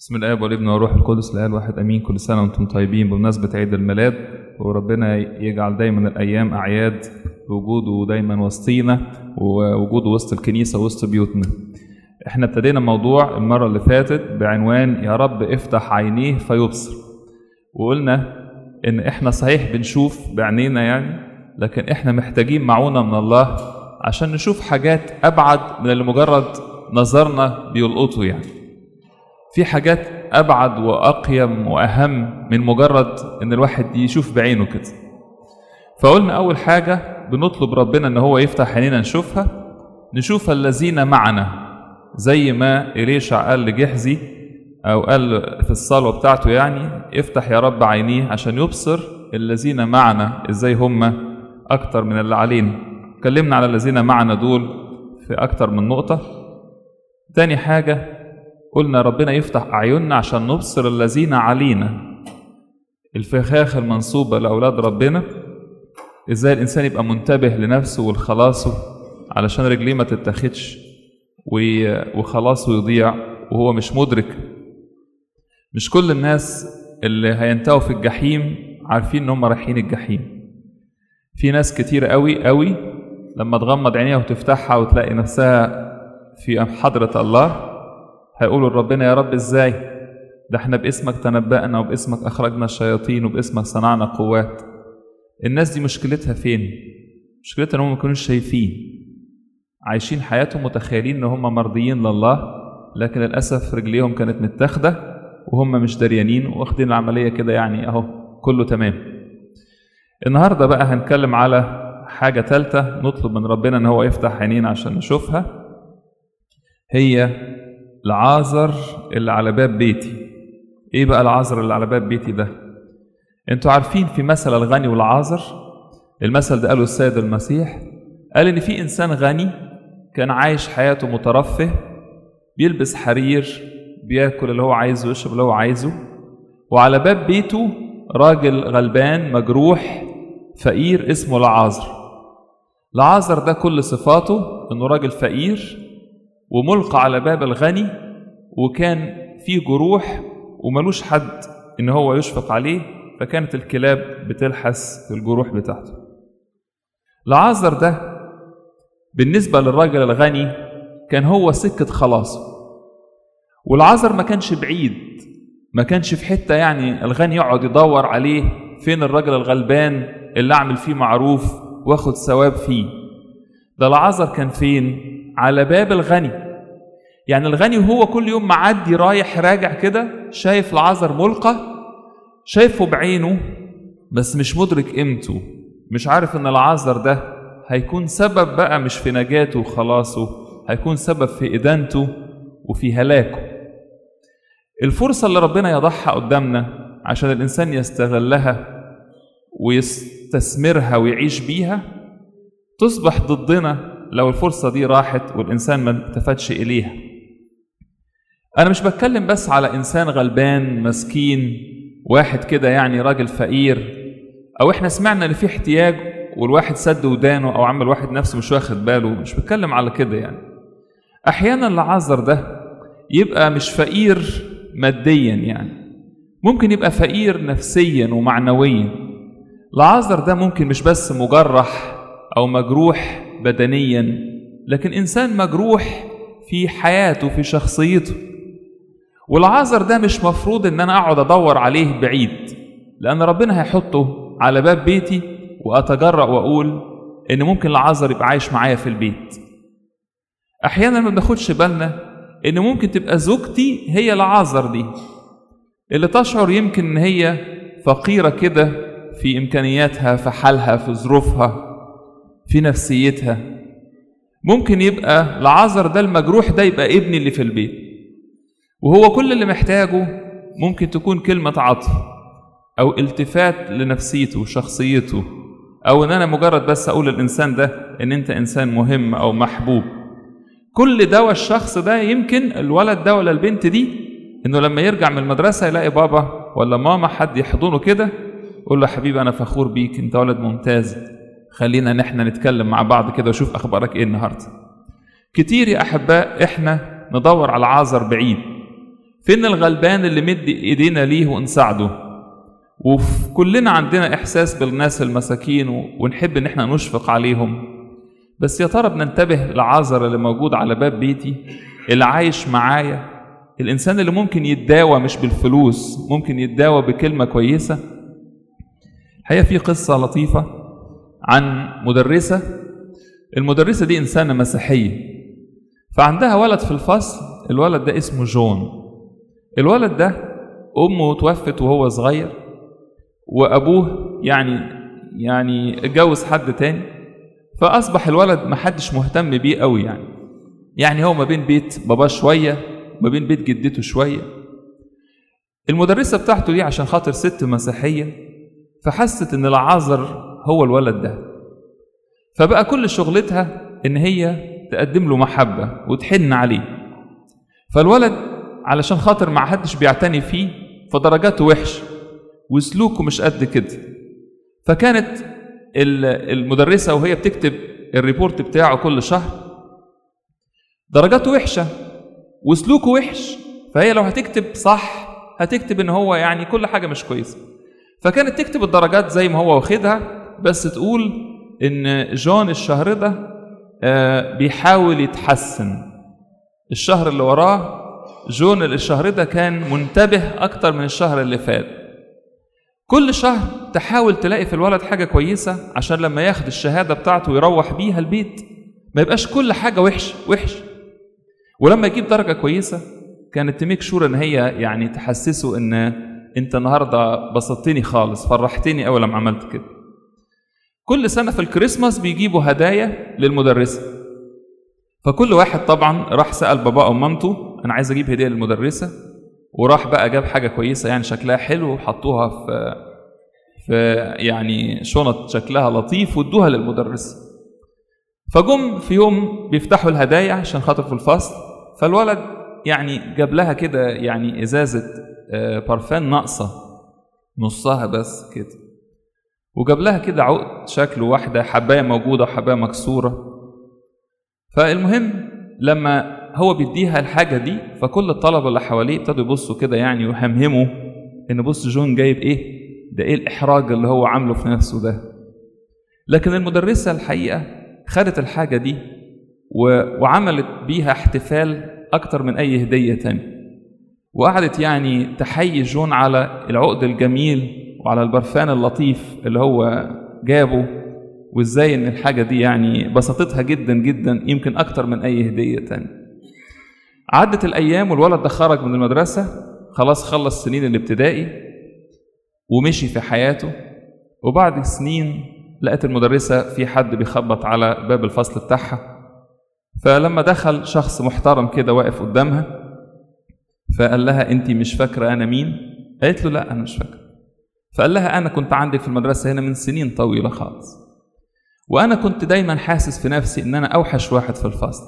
بسم الآب والابن والروح القدس الآن واحد أمين كل سنة وأنتم طيبين بمناسبة عيد الميلاد وربنا يجعل دايما الأيام أعياد وجوده دايما وسطينا ووجوده وسط الكنيسة وسط بيوتنا احنا ابتدينا موضوع المرة اللي فاتت بعنوان يا رب افتح عينيه فيبصر وقلنا ان احنا صحيح بنشوف بعينينا يعني لكن احنا محتاجين معونة من الله عشان نشوف حاجات ابعد من اللي مجرد نظرنا بيلقطه يعني في حاجات ابعد واقيم واهم من مجرد ان الواحد يشوف بعينه كده فقلنا اول حاجه بنطلب ربنا ان هو يفتح عينينا نشوفها نشوف الذين معنا زي ما إليشع قال لجحزي أو قال في الصلوة بتاعته يعني افتح يا رب عينيه عشان يبصر الذين معنا ازاي هم أكتر من اللي علينا اتكلمنا على الذين معنا دول في أكتر من نقطة تاني حاجة قلنا ربنا يفتح أعيننا عشان نبصر الذين علينا الفخاخ المنصوبة لأولاد ربنا ازاي الإنسان يبقى منتبه لنفسه ولخلاصه علشان رجليه ما تتاخدش وخلاصه يضيع وهو مش مدرك مش كل الناس اللي هينتهوا في الجحيم عارفين ان هم رايحين الجحيم في ناس كتير قوي قوي لما تغمض عينيها وتفتحها وتلاقي نفسها في حضرة الله هيقولوا لربنا يا رب ازاي ده احنا باسمك تنبأنا وباسمك اخرجنا الشياطين وباسمك صنعنا قوات الناس دي مشكلتها فين مشكلتها انهم ما يكونوش شايفين عايشين حياتهم متخيلين ان هم مرضيين لله لكن للاسف رجليهم كانت متاخده وهم مش دريانين واخدين العمليه كده يعني اهو كله تمام النهارده بقى هنتكلم على حاجه ثالثه نطلب من ربنا ان هو يفتح عينينا عشان نشوفها هي العازر اللي على باب بيتي ايه بقى العازر اللي على باب بيتي ده انتوا عارفين في مثل الغني والعازر المثل ده قاله السيد المسيح قال ان في انسان غني كان عايش حياته مترفه بيلبس حرير بياكل اللي هو عايزه ويشرب اللي هو عايزه وعلى باب بيته راجل غلبان مجروح فقير اسمه العازر العازر ده كل صفاته انه راجل فقير وملقى على باب الغني وكان فيه جروح وملوش حد ان هو يشفق عليه فكانت الكلاب بتلحس في الجروح بتاعته العازر ده بالنسبة للراجل الغني كان هو سكة خلاصه والعذر ما كانش بعيد ما كانش في حتة يعني الغني يقعد يدور عليه فين الراجل الغلبان اللي أعمل فيه معروف واخد ثواب فيه ده العذر كان فين على باب الغني يعني الغني وهو كل يوم معدي رايح راجع كده شايف العذر ملقى شايفه بعينه بس مش مدرك قيمته مش عارف ان العذر ده هيكون سبب بقى مش في نجاته وخلاصه هيكون سبب في إدانته وفي هلاكه الفرصة اللي ربنا يضعها قدامنا عشان الإنسان يستغلها ويستثمرها ويعيش بيها تصبح ضدنا لو الفرصة دي راحت والإنسان ما التفتش إليها أنا مش بتكلم بس على إنسان غلبان مسكين واحد كده يعني راجل فقير أو إحنا سمعنا إن في احتياج والواحد سد ودانه او عمل واحد نفسه مش واخد باله مش بتكلم على كده يعني احيانا العذر ده يبقى مش فقير ماديا يعني ممكن يبقى فقير نفسيا ومعنويا العذر ده ممكن مش بس مجرح او مجروح بدنيا لكن انسان مجروح في حياته في شخصيته والعذر ده مش مفروض ان انا اقعد ادور عليه بعيد لان ربنا هيحطه على باب بيتي واتجرأ واقول ان ممكن العذر يبقى عايش معايا في البيت احيانا ما بناخدش بالنا ان ممكن تبقى زوجتي هي العذر دي اللي تشعر يمكن ان هي فقيره كده في امكانياتها في حالها في ظروفها في نفسيتها ممكن يبقى العذر ده المجروح ده يبقى ابني اللي في البيت وهو كل اللي محتاجه ممكن تكون كلمه عطف او التفات لنفسيته وشخصيته او ان انا مجرد بس اقول للانسان ده ان انت انسان مهم او محبوب كل ده والشخص ده يمكن الولد ده ولا البنت دي انه لما يرجع من المدرسه يلاقي بابا ولا ماما حد يحضنه كده يقول له حبيبي انا فخور بيك انت ولد ممتاز خلينا ان احنا نتكلم مع بعض كده وشوف اخبارك ايه النهارده كتير يا احباء احنا ندور على عذر بعيد فين الغلبان اللي مد ايدينا ليه ونساعده وكلنا عندنا احساس بالناس المساكين ونحب ان احنا نشفق عليهم بس يا ترى بننتبه لعازر اللي موجود على باب بيتي اللي عايش معايا الانسان اللي ممكن يتداوى مش بالفلوس ممكن يتداوى بكلمه كويسه الحقيقه في قصه لطيفه عن مدرسه المدرسه دي انسانه مسيحيه فعندها ولد في الفصل الولد ده اسمه جون الولد ده امه توفت وهو صغير وابوه يعني يعني اتجوز حد تاني فاصبح الولد محدش مهتم بيه قوي يعني يعني هو ما بين بيت باباه شويه ما بين بيت جدته شويه المدرسه بتاعته دي عشان خاطر ست مسيحيه فحست ان العازر هو الولد ده فبقى كل شغلتها ان هي تقدم له محبه وتحن عليه فالولد علشان خاطر ما حدش بيعتني فيه فدرجاته وحش وسلوكه مش قد كده فكانت المدرسه وهي بتكتب الريبورت بتاعه كل شهر درجاته وحشه وسلوكه وحش فهي لو هتكتب صح هتكتب ان هو يعني كل حاجه مش كويسه فكانت تكتب الدرجات زي ما هو واخدها بس تقول ان جون الشهر ده بيحاول يتحسن الشهر اللي وراه جون الشهر ده كان منتبه اكتر من الشهر اللي فات كل شهر تحاول تلاقي في الولد حاجة كويسة عشان لما ياخد الشهادة بتاعته ويروح بيها البيت ما يبقاش كل حاجة وحش وحش ولما يجيب درجة كويسة كانت تميك شور ان هي يعني تحسسه ان انت النهارده بسطتني خالص فرحتني اول لما عملت كده كل سنة في الكريسماس بيجيبوا هدايا للمدرسة فكل واحد طبعا راح سأل باباه أو مامته أنا عايز أجيب هدية للمدرسة وراح بقى جاب حاجة كويسة يعني شكلها حلو وحطوها في في يعني شنط شكلها لطيف وادوها للمدرسة فجم في يوم بيفتحوا الهدايا عشان خاطر في الفصل فالولد يعني جاب لها كده يعني إزازة بارفان ناقصة نصها بس كده وجاب لها كده عقد شكله واحدة حباية موجودة وحباية مكسورة فالمهم لما هو بيديها الحاجة دي فكل الطلبة اللي حواليه ابتدوا يبصوا كده يعني ويهمهموا إن بص جون جايب إيه؟ ده إيه الإحراج اللي هو عامله في نفسه ده؟ لكن المدرسة الحقيقة خدت الحاجة دي وعملت بيها احتفال أكتر من أي هدية تانية وقعدت يعني تحيي جون على العقد الجميل وعلى البرفان اللطيف اللي هو جابه وازاي ان الحاجة دي يعني بسطتها جدا جدا يمكن اكتر من اي هدية تانية عدت الايام والولد ده خرج من المدرسة خلاص خلص سنين الابتدائي ومشي في حياته وبعد سنين لقت المدرسة في حد بيخبط على باب الفصل بتاعها فلما دخل شخص محترم كده واقف قدامها فقال لها انت مش فاكرة انا مين قالت له لا انا مش فاكرة فقال لها انا كنت عندك في المدرسة هنا من سنين طويلة خالص وانا كنت دايما حاسس في نفسي ان انا اوحش واحد في الفصل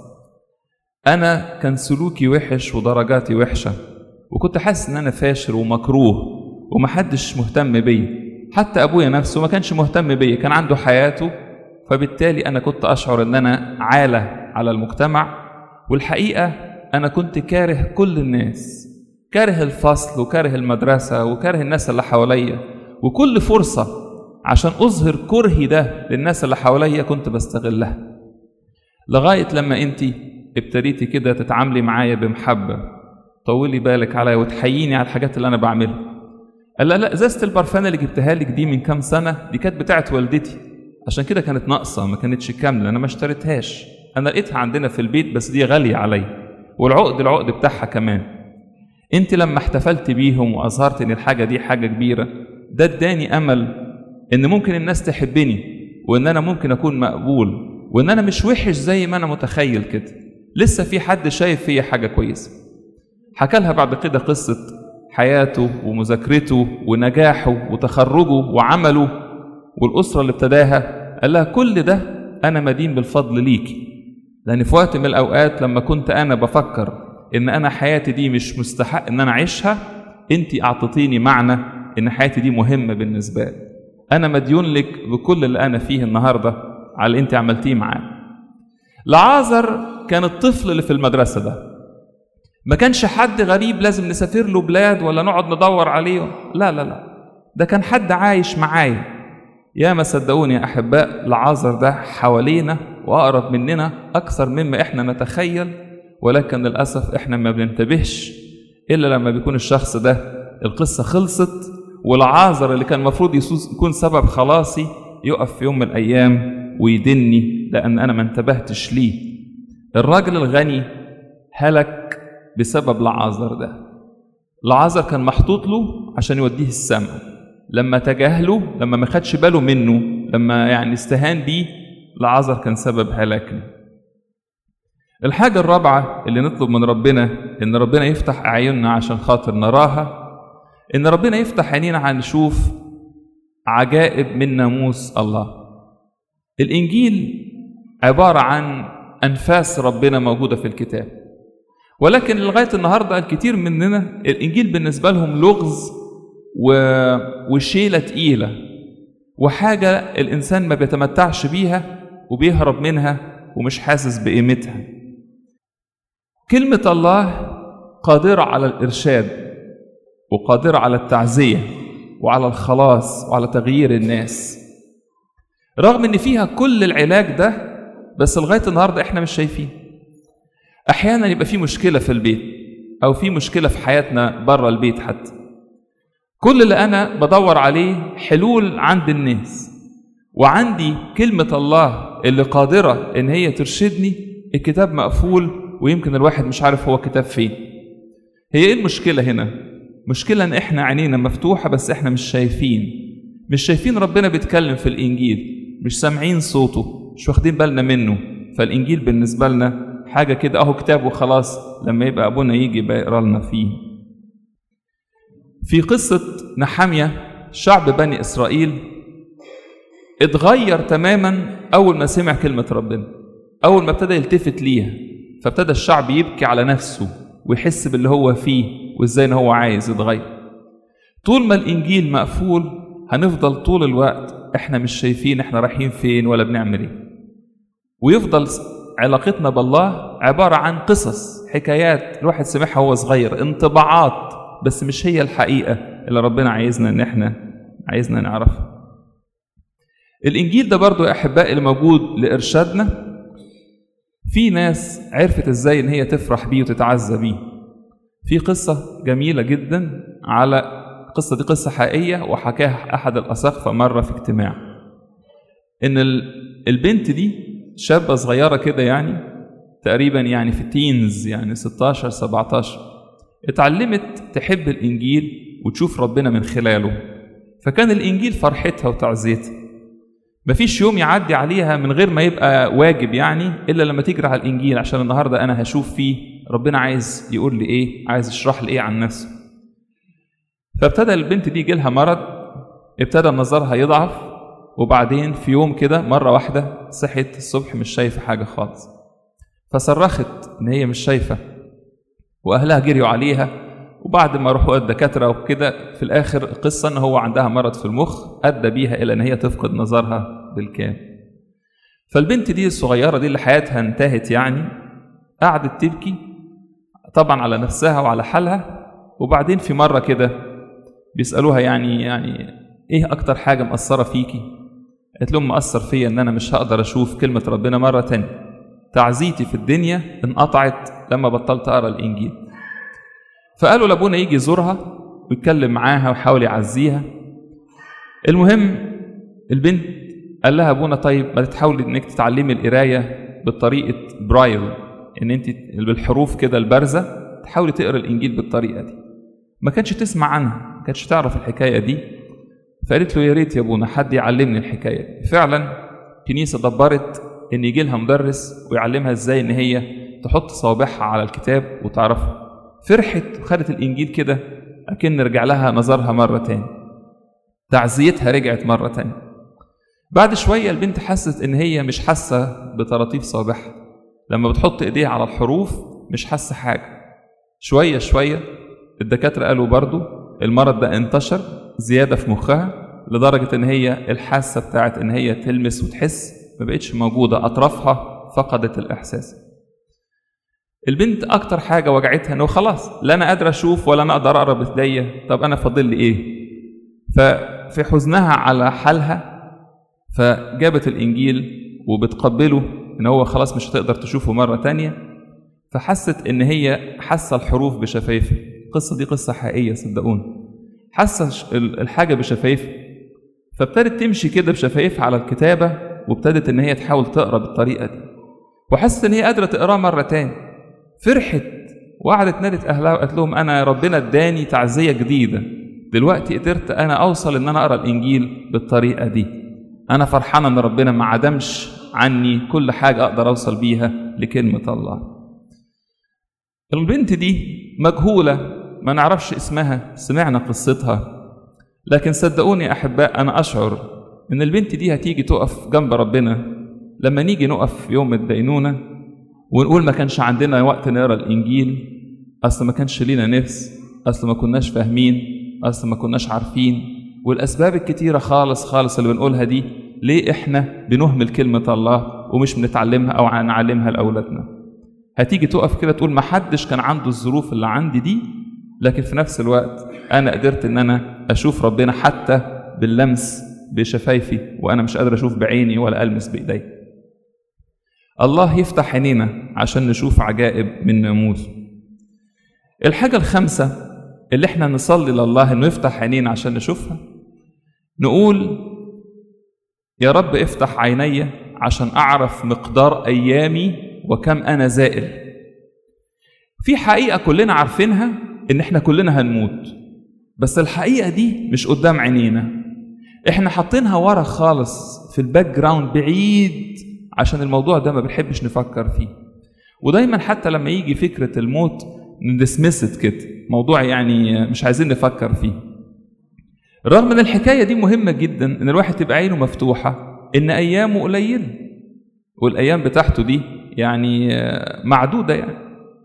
انا كان سلوكي وحش ودرجاتي وحشه وكنت حاسس ان انا فاشل ومكروه ومحدش مهتم بيا حتى ابويا نفسه ما كانش مهتم بيا كان عنده حياته فبالتالي انا كنت اشعر ان انا عاله على المجتمع والحقيقه انا كنت كاره كل الناس كاره الفصل وكاره المدرسه وكاره الناس اللي حواليا وكل فرصه عشان اظهر كرهي ده للناس اللي حواليا كنت بستغلها لغايه لما انت ابتديتي كده تتعاملي معايا بمحبه طولي بالك عليا وتحييني على الحاجات اللي انا بعملها قال لا لا ازازه البرفان اللي جبتها لك دي من كام سنه دي كانت بتاعت والدتي عشان كده كانت ناقصه ما كانتش كامله انا ما اشتريتهاش انا لقيتها عندنا في البيت بس دي غاليه عليا والعقد العقد بتاعها كمان انت لما احتفلت بيهم واظهرت ان الحاجه دي حاجه كبيره ده اداني امل ان ممكن الناس تحبني وان انا ممكن اكون مقبول وان انا مش وحش زي ما انا متخيل كده لسه في حد شايف فيا حاجه كويسه حكى لها بعد كده قصه حياته ومذاكرته ونجاحه وتخرجه وعمله والاسره اللي ابتداها قال لها كل ده انا مدين بالفضل ليكي لان في وقت من الاوقات لما كنت انا بفكر ان انا حياتي دي مش مستحق ان انا اعيشها انت اعطيتيني معنى ان حياتي دي مهمه بالنسبه لي انا مديون لك بكل اللي انا فيه النهارده على اللي انت عملتيه معاه لعازر كان الطفل اللي في المدرسه ده ما كانش حد غريب لازم نسافر له بلاد ولا نقعد ندور عليه لا لا لا ده كان حد عايش معايا يا ما صدقوني يا احباء العازر ده حوالينا واقرب مننا اكثر مما احنا نتخيل ولكن للاسف احنا ما بننتبهش الا لما بيكون الشخص ده القصه خلصت والعازر اللي كان المفروض يكون سبب خلاصي يقف في يوم من الايام ويدني لان انا ما انتبهتش ليه الراجل الغني هلك بسبب العازر ده العازر كان محطوط له عشان يوديه السماء لما تجاهله لما ما خدش باله منه لما يعني استهان بيه العازر كان سبب هلاكنا الحاجة الرابعة اللي نطلب من ربنا إن ربنا يفتح أعيننا عشان خاطر نراها إن ربنا يفتح عينينا عن نشوف عجائب من ناموس الله الإنجيل عبارة عن أنفاس ربنا موجودة في الكتاب ولكن لغاية النهاردة الكثير مننا الإنجيل بالنسبة لهم لغز و... وشيلة تقيلة وحاجة الإنسان ما بيتمتعش بيها وبيهرب منها ومش حاسس بقيمتها كلمة الله قادرة على الإرشاد وقادرة على التعزية وعلى الخلاص وعلى تغيير الناس رغم ان فيها كل العلاج ده بس لغايه النهارده احنا مش شايفين احيانا يبقى في مشكله في البيت او في مشكله في حياتنا بره البيت حتى كل اللي انا بدور عليه حلول عند الناس وعندي كلمه الله اللي قادره ان هي ترشدني الكتاب مقفول ويمكن الواحد مش عارف هو كتاب فين هي ايه المشكله هنا مشكله ان احنا عينينا مفتوحه بس احنا مش شايفين مش شايفين ربنا بيتكلم في الانجيل مش سامعين صوته مش واخدين بالنا منه فالانجيل بالنسبه لنا حاجه كده اهو كتاب وخلاص لما يبقى ابونا يجي يبقى يقرا لنا فيه في قصه نحاميه شعب بني اسرائيل اتغير تماما اول ما سمع كلمه ربنا اول ما ابتدى يلتفت ليها فابتدى الشعب يبكي على نفسه ويحس باللي هو فيه وازاي ان هو عايز يتغير طول ما الانجيل مقفول هنفضل طول الوقت احنا مش شايفين احنا رايحين فين ولا بنعمل ايه ويفضل علاقتنا بالله عبارة عن قصص حكايات الواحد سمعها وهو صغير انطباعات بس مش هي الحقيقة اللي ربنا عايزنا ان احنا عايزنا نعرفها الانجيل ده برضو يا احبائي اللي موجود لارشادنا في ناس عرفت ازاي ان هي تفرح بيه وتتعزى بيه في قصة جميلة جدا على القصة دي قصة حقيقية وحكاها أحد الأساقفة مرة في اجتماع إن البنت دي شابة صغيرة كده يعني تقريبا يعني في تينز يعني 16 17 اتعلمت تحب الإنجيل وتشوف ربنا من خلاله فكان الإنجيل فرحتها وتعزيتها مفيش يوم يعدي عليها من غير ما يبقى واجب يعني إلا لما تجري على الإنجيل عشان النهاردة أنا هشوف فيه ربنا عايز يقول لي إيه عايز يشرح لي إيه عن نفسه فابتدى البنت دي جيلها مرض ابتدى نظرها يضعف وبعدين في يوم كده مرة واحدة صحت الصبح مش شايفة حاجة خالص فصرخت إن هي مش شايفة وأهلها جريوا عليها وبعد ما راحوا الدكاترة وكده في الآخر القصة إن هو عندها مرض في المخ أدى بيها إلى إن هي تفقد نظرها بالكامل فالبنت دي الصغيرة دي اللي حياتها انتهت يعني قعدت تبكي طبعا على نفسها وعلى حالها وبعدين في مرة كده بيسألوها يعني يعني إيه أكتر حاجة مأثرة فيكي؟ قالت لهم مأثر فيا إن أنا مش هقدر أشوف كلمة ربنا مرة تانية تعزيتي في الدنيا انقطعت لما بطلت أقرأ الإنجيل فقالوا لأبونا يجي يزورها ويتكلم معاها ويحاول يعزيها المهم البنت قال لها ابونا طيب ما تحاولي انك تتعلمي القرايه بطريقه برايل ان انت بالحروف كده البارزه تحاولي تقرا الانجيل بالطريقه دي ما كانتش تسمع عنها ما كانتش تعرف الحكايه دي فقالت له يا ريت يا ابونا حد يعلمني الحكايه دي فعلا كنيسه دبرت ان يجي لها مدرس ويعلمها ازاي ان هي تحط صوابعها على الكتاب وتعرفه فرحت وخدت الانجيل كده اكن رجع لها نظرها مره تاني تعزيتها رجعت مره تاني بعد شويه البنت حست ان هي مش حاسه بطراطيف صوابعها لما بتحط ايديها على الحروف مش حاسه حاجه شويه شويه الدكاتره قالوا برضو المرض ده انتشر زياده في مخها لدرجه ان هي الحاسه بتاعت ان هي تلمس وتحس ما بقتش موجوده اطرافها فقدت الاحساس البنت اكتر حاجه وجعتها انه خلاص لا انا قادره اشوف ولا انا اقدر اقرا بايديا طب انا فاضل لي ايه ففي حزنها على حالها فجابت الانجيل وبتقبله ان هو خلاص مش هتقدر تشوفه مره تانية فحست ان هي حاسه الحروف بشفايفها القصه دي قصه حقيقيه صدقوني حاسه الحاجه بشفايفها فابتدت تمشي كده بشفايفها على الكتابه وابتدت ان هي تحاول تقرا بالطريقه دي وحست ان هي قادره تقراه مره تاني فرحت وقعدت نادت اهلها وقالت لهم انا ربنا اداني تعزيه جديده دلوقتي قدرت انا اوصل ان انا اقرا الانجيل بالطريقه دي انا فرحانه ان ربنا ما عدمش عني كل حاجه اقدر اوصل بيها لكلمه الله البنت دي مجهوله ما نعرفش اسمها سمعنا قصتها لكن صدقوني احباء انا اشعر ان البنت دي هتيجي تقف جنب ربنا لما نيجي نقف في يوم الدينونه ونقول ما كانش عندنا وقت نقرا الانجيل اصل ما كانش لينا نفس اصل ما كناش فاهمين اصل ما كناش عارفين والاسباب الكتيره خالص خالص اللي بنقولها دي ليه احنا بنهمل كلمه الله ومش بنتعلمها او نعلمها لاولادنا هتيجي تقف كده تقول ما حدش كان عنده الظروف اللي عندي دي لكن في نفس الوقت انا قدرت ان انا اشوف ربنا حتى باللمس بشفايفي وانا مش قادر اشوف بعيني ولا المس بايدي الله يفتح عينينا عشان نشوف عجائب من ناموسه الحاجة الخامسة اللي احنا نصلي لله انه يفتح عينينا عشان نشوفها نقول يا رب افتح عيني عشان اعرف مقدار ايامي وكم انا زائل في حقيقة كلنا عارفينها ان احنا كلنا هنموت بس الحقيقة دي مش قدام عينينا احنا حاطينها ورا خالص في الباك جراوند بعيد عشان الموضوع ده ما بنحبش نفكر فيه ودايما حتى لما يجي فكرة الموت ندسمست كده موضوع يعني مش عايزين نفكر فيه رغم ان الحكايه دي مهمه جدا ان الواحد تبقى عينه مفتوحه ان ايامه قليله والايام بتاعته دي يعني معدوده يعني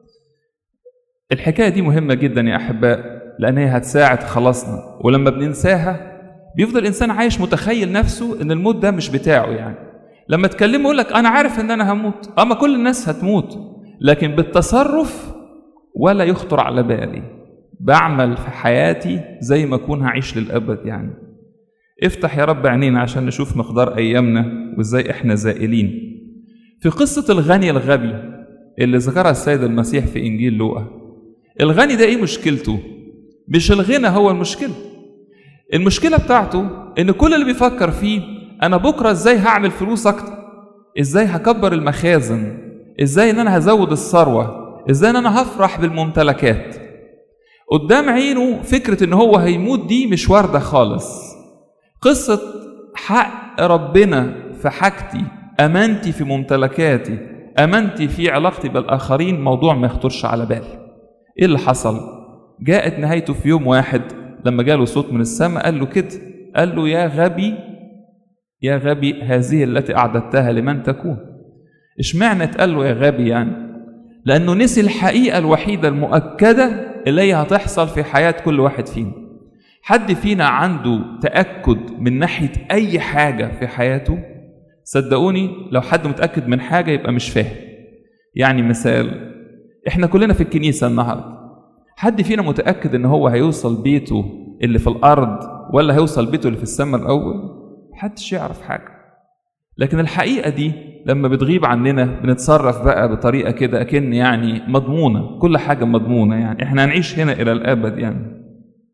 الحكايه دي مهمه جدا يا احباء لان هي هتساعد خلاصنا ولما بننساها بيفضل الانسان عايش متخيل نفسه ان الموت ده مش بتاعه يعني لما تكلمه يقول لك انا عارف ان انا هموت اما كل الناس هتموت لكن بالتصرف ولا يخطر على بالي بعمل في حياتي زي ما اكون هعيش للابد يعني افتح يا رب عينينا عشان نشوف مقدار ايامنا وازاي احنا زائلين في قصة الغني الغبي اللي ذكرها السيد المسيح في انجيل لوقا الغني ده ايه مشكلته مش الغنى هو المشكلة المشكلة بتاعته ان كل اللي بيفكر فيه انا بكرة ازاي هعمل فلوس اكتر ازاي هكبر المخازن ازاي ان انا هزود الثروة ازاي ان انا هفرح بالممتلكات قدام عينه فكرة ان هو هيموت دي مش واردة خالص قصة حق ربنا في حاجتي امانتي في ممتلكاتي امانتي في علاقتي بالاخرين موضوع ما يخطرش على بالي ايه اللي حصل جاءت نهايته في يوم واحد لما جاله صوت من السماء قال له كده قال له يا غبي يا غبي هذه التي اعددتها لمن تكون اشمعنى اتقال له يا غبي يعني لأنه نسي الحقيقة الوحيدة المؤكدة اللي هي هتحصل في حياة كل واحد فينا حد فينا عنده تأكد من ناحية أي حاجة في حياته صدقوني لو حد متأكد من حاجة يبقى مش فاهم يعني مثال احنا كلنا في الكنيسة النهاردة حد فينا متأكد ان هو هيوصل بيته اللي في الأرض ولا هيوصل بيته اللي في السماء الأول محدش يعرف حاجة لكن الحقيقة دي لما بتغيب عننا بنتصرف بقى بطريقة كده أكن يعني مضمونة كل حاجة مضمونة يعني احنا هنعيش هنا إلى الأبد يعني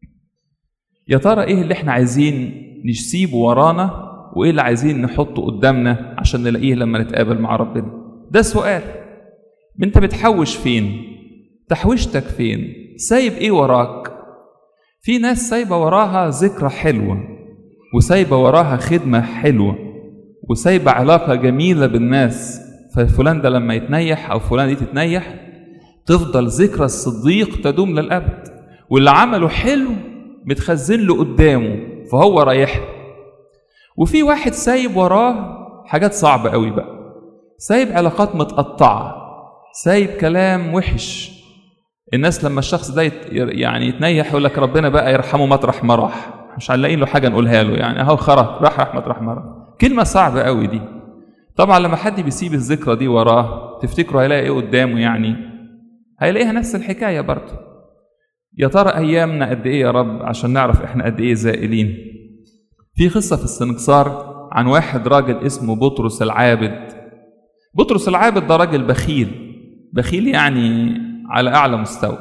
يا ترى إيه اللي احنا عايزين نسيبه ورانا وإيه اللي عايزين نحطه قدامنا عشان نلاقيه لما نتقابل مع ربنا ده سؤال انت بتحوش فين تحويشتك فين سايب ايه وراك في ناس سايبه وراها ذكرى حلوه وسايبه وراها خدمه حلوه وسايبه علاقه جميله بالناس ففلان ده لما يتنيح او فلان دي تتنيح تفضل ذكرى الصديق تدوم للابد واللي عمله حلو متخزن له قدامه فهو رايح وفي واحد سايب وراه حاجات صعبه قوي بقى سايب علاقات متقطعه سايب كلام وحش الناس لما الشخص ده يعني يتنيح يقول لك ربنا بقى يرحمه مطرح ما راح مش هنلاقي له حاجه نقولها له يعني اهو خرج راح راح مطرح ما راح كلمه صعبه قوي دي طبعا لما حد بيسيب الذكرى دي وراه تفتكروا هيلاقي ايه قدامه يعني هيلاقيها نفس الحكايه برضه يا ترى ايامنا قد ايه يا رب عشان نعرف احنا قد ايه زائلين في قصه في السنكسار عن واحد راجل اسمه بطرس العابد بطرس العابد ده راجل بخيل بخيل يعني على اعلى مستوى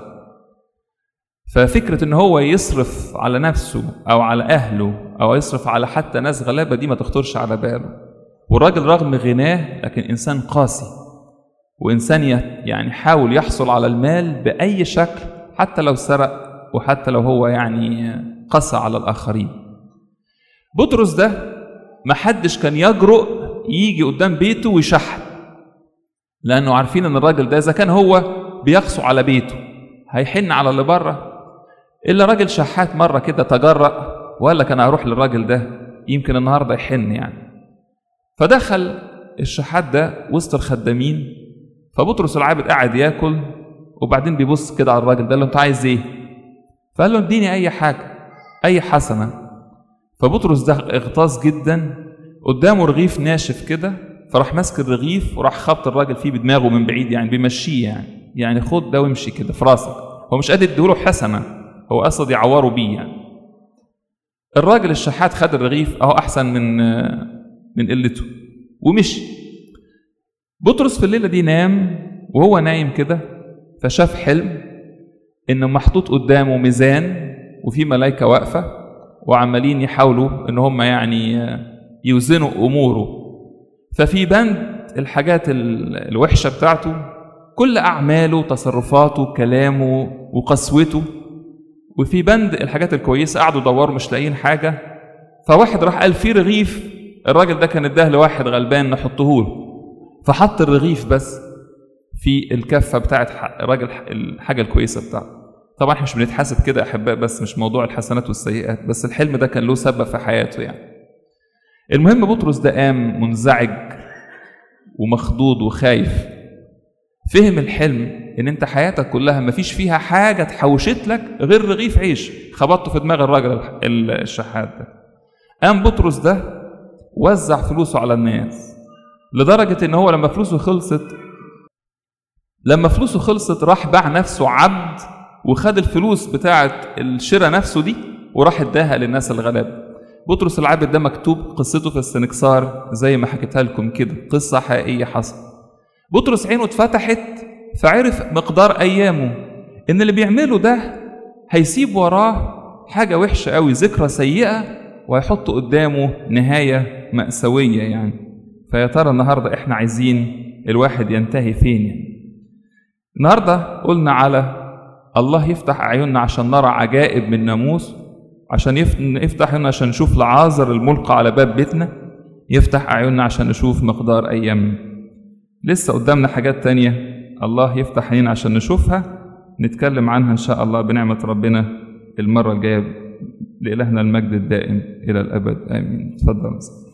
ففكرة إن هو يصرف على نفسه أو على أهله أو يصرف على حتى ناس غلابة دي ما تخطرش على باله والراجل رغم غناه لكن إنسان قاسي وإنسان يعني حاول يحصل على المال بأي شكل حتى لو سرق وحتى لو هو يعني قسى على الآخرين بطرس ده ما حدش كان يجرؤ يجي قدام بيته ويشحن لأنه عارفين إن الراجل ده إذا كان هو بيقسو على بيته هيحن على اللي بره الا راجل شحات مره كده تجرأ وقال لك انا هروح للراجل ده يمكن النهارده يحن يعني فدخل الشحات ده وسط الخدامين فبطرس العابد قاعد ياكل وبعدين بيبص كده على الراجل ده قال له انت عايز ايه فقال له اديني اي حاجه اي حسنه فبطرس ده اغتاظ جدا قدامه رغيف ناشف كده فراح ماسك الرغيف وراح خبط الراجل فيه بدماغه من بعيد يعني بيمشيه يعني يعني خد ده وامشي كده في راسك هو مش قادر يديله حسنه هو قصد يعوره بيه يعني الراجل الشحات خد الرغيف اهو احسن من من قلته ومشي بطرس في الليله دي نام وهو نايم كده فشاف حلم ان محطوط قدامه ميزان وفي ملائكه واقفه وعمالين يحاولوا ان هم يعني يوزنوا اموره ففي بند الحاجات الوحشه بتاعته كل اعماله تصرفاته كلامه وقسوته وفي بند الحاجات الكويسه قعدوا يدوروا مش لاقيين حاجه فواحد راح قال في رغيف الراجل ده كان اداه لواحد غلبان نحطه له فحط الرغيف بس في الكفه بتاعت الراجل الحاجه الكويسه بتاعته طبعا احنا مش بنتحاسب كده احباء بس مش موضوع الحسنات والسيئات بس الحلم ده كان له سبب في حياته يعني المهم بطرس ده قام منزعج ومخضوض وخايف فهم الحلم ان انت حياتك كلها مفيش فيها حاجه اتحوشت لك غير رغيف عيش خبطته في دماغ الراجل الشحات ده قام بطرس ده وزع فلوسه على الناس لدرجه ان هو لما فلوسه خلصت لما فلوسه خلصت راح باع نفسه عبد وخد الفلوس بتاعه الشراء نفسه دي وراح اداها للناس الغلابه بطرس العابد ده مكتوب قصته في السنكسار زي ما حكيتها لكم كده قصه حقيقيه حصلت بطرس عينه اتفتحت فعرف مقدار ايامه ان اللي بيعمله ده هيسيب وراه حاجه وحشه قوي ذكرى سيئه وهيحط قدامه نهايه ماساويه يعني فيا ترى النهارده احنا عايزين الواحد ينتهي فين يعني النهارده قلنا على الله يفتح اعيننا عشان نرى عجائب من ناموس عشان يفتح عيوننا عشان نشوف العازر الملقى على باب بيتنا يفتح اعيننا عشان نشوف مقدار ايامنا لسه قدامنا حاجات تانية الله يفتح عينينا عشان نشوفها نتكلم عنها إن شاء الله بنعمة ربنا المرة الجاية لإلهنا المجد الدائم إلى الأبد آمين تفضل